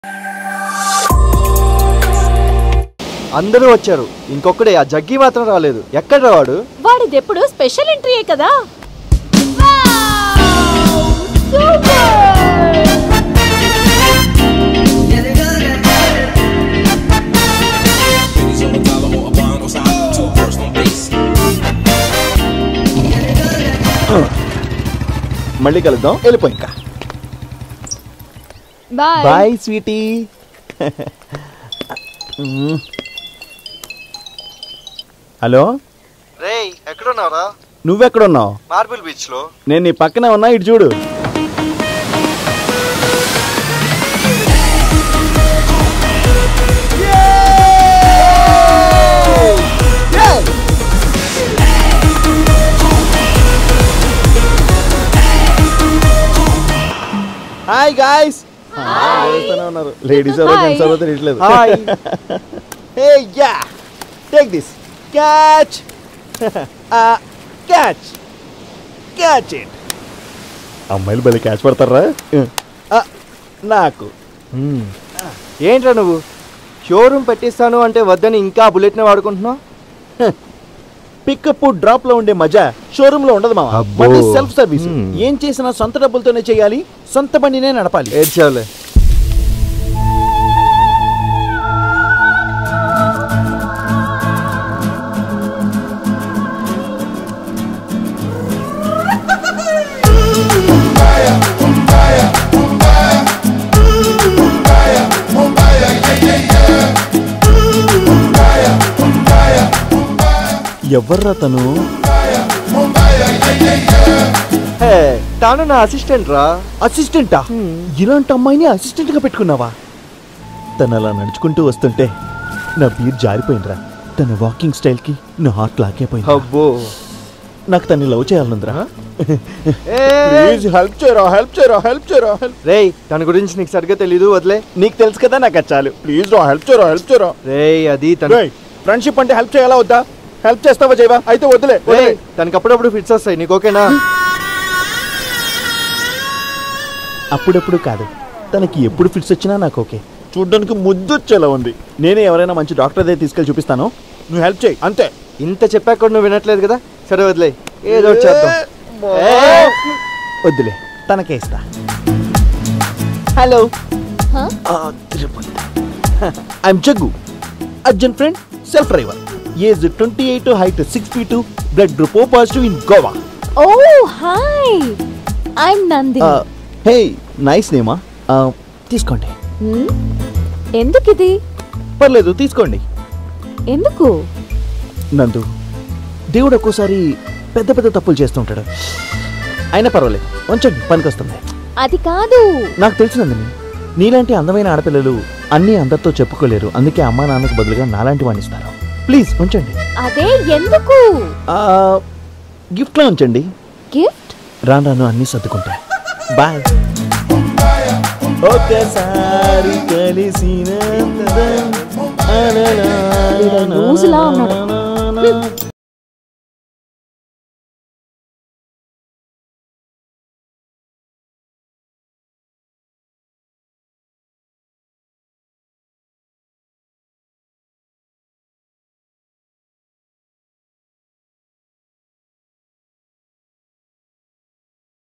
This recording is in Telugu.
అందరూ వచ్చారు ఇంకొకడే ఆ జగ్గి మాత్రం రాలేదు ఎక్కడ వాడు వాడిదెప్పుడు స్పెషల్ ఎంట్రీయే కదా Pennies on a dollar or a bond on side. Two personal base. మళ్ళీ కలుద్దాం వెళ్ళిపో ఇంకా బాయ్ బాయ్ స్వీటీ హలో రేయ్ ఎక్కడున్నావురా నువ్వెక్కడున్నావు మార్బుల్ బీచ్ లో నేను నీ పక్కనే ఉన్నా ఇటు చూడు హాయ్ గాయ్స్ ఉన్నారు లేడీస్ ఎవరో Hi. జెంట్స్ ఎవరో తెలియట్లేదు hi hey ya take this catch catch catch it అమ్మాయిలు భలే క్యాచ్ పడతారా Uh, నాకు ఏంట్రా నువ్వు షోరూమ్ పెట్టిస్తాను అంటే వద్దని ఇంకా బుల్లెట్నే వాడుకుంటున్నావు పికప్ డ్రాప్ లో ఉండే మజా షోరూమ్ లో ఉండదు మామ అబ్బో. మన సెల్ఫ్ సర్వీస్ Hmm. ఏం చేసినా సొంత డబ్బులతోనే చేయాలి సొంత బండినే నడపాలి ఏడ్చావులే ఎవర్రా తను హే తాను నా అసిస్టెంట్ రా అసిస్టెంటా ఇలాంటి అమ్మాయిని అసిస్టెంట్ గా పెట్టుకున్నావా తను అలా నడుచుకుంటూ వస్తుంటే నా బీర్ జారిపోయిందిరా తన వాకింగ్ స్టైల్ కి నా హార్ట్ లాగైపోయింది అబ్బో నాకు తన్ని లవ్ చేయాలనుందిరా ఏ ప్లీజ్ హెల్ప్ చేయరా హెల్ప్ చేయరా హెల్ప్ చేయరా హెల్ప్ రేయ్ తన గురించి నీకు సరిగ్గా తెలీదు వదిలే నీకు తెలుసు కదా నాకు అది చాలు ప్లీజ్ రా హెల్ప్ చేయరా హెల్ప్ చేయరా రేయ్ అది తన ఫ్రెండ్షిప్ అంటే హెల్ప్ చేయాలా వద్దా హెల్ప్ చేస్తావా చేయవా అయితే వద్దులే వదిలే రేయ్, తనకి అప్పుడప్పుడు ఫిట్స్ వస్తాయి నీకు ఓకేనా అప్పుడప్పుడు కాదు తనకి ఎప్పుడు ఫిట్స్ వచ్చినా నాకు ఓకే చూడ్డానికి ముద్దు వచ్చేలా ఉంది నేనే ఎవరైనా మంచి డాక్టర్ దగ్గర తీసుకెళ్ళి చూపిస్తాను నువ్వు హెల్ప్ చేయి అంతే ఇంత చెప్పాక కూడా నువ్వు వినట్లేదు కదా సరే వదిలే ఏదో ఒకటి చేద్దాం ఏ, వద్దులే తనకే ఇస్తా hello Huh? I'm Jaggu Arjun friend self driver age twenty eight height six feet blood group O positive in Goa oh hi I'm Nandi hey nice నేమా తీసుకోండి ఎందుకు ఇది పర్లేదు తీసుకోండి ఎందుకు నందు దేవుడు ఒక్కోసారి పెద్ద పెద్ద తప్పులు చేస్తుంటాడు అయినా పర్వాలేదు ఉంచండి పనికొస్తుంది అది కాదు నాకు తెలిసినందుని నీలాంటి అందమైన ఆడపిల్లలు అన్నీ అందరితో చెప్పుకోలేరు అందుకే అమ్మా నాన్నకు బదులుగా నాలాంటి వాడిని ఇస్తారు ప్లీజ్ ఉంచండి అదే ఎందుకు ఆ, గిఫ్ట్లో ఉంచండి గిఫ్ట్ రాను రాను అన్నీ సర్దుకుంటా బాయ్ ఒకసారి కలిసిన లూజులా ఉన్నాడు.